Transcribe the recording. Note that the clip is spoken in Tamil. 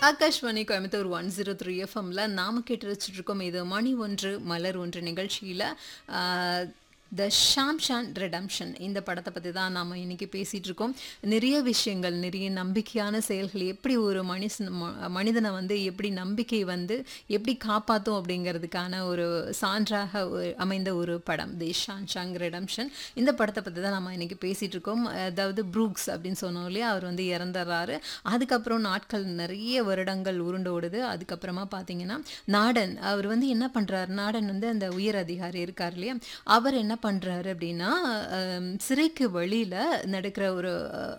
Akashvani Coimbatore one zero three எஃப்எம்ல நாம கேட்டு வச்சுட்டு இருக்கோம் இது மணி ஒன்று மலர் ஒன்று நிகழ்ச்சியில் த ஷாம்ஷான் ரெடம்ஷன் இந்த படத்தை பற்றி தான் நாம் இன்னைக்கு பேசிகிட்டு இருக்கோம் நிறைய விஷயங்கள் நிறைய நம்பிக்கையான செயல்கள் எப்படி ஒரு மனுஷன் ம- மனிதனை வந்து எப்படி நம்பிக்கை வந்து எப்படி காப்பாற்றும் அப்படிங்கிறதுக்கான ஒரு சான்றாக ஒரு- அமைந்த ஒரு படம் தி ஷான்ஷாங் ரெடம்ஷன் இந்த படத்தை பற்றி தான் நம்ம இன்னைக்கு பேசிகிட்டு இருக்கோம் அதாவது ப்ரூக்ஸ் அப்படின்னு சொன்னோம் இல்லையா அவர் வந்து இறந்துடுறாரு அதுக்கப்புறம் நாட்கள் நிறைய வருடங்கள் உருண்டு ஓடுது அதுக்கப்புறமா பார்த்தீங்கன்னா நாடன் அவர் வந்து என்ன பண்ணுறாரு நாடன் வந்து அந்த உயர் அதிகாரி இருக்கார் இல்லையா அவர் என்ன பண்ணுறாரு அப்படின்னா அஹ், சிறைக்கு வழியில் நடக்கிற ஒரு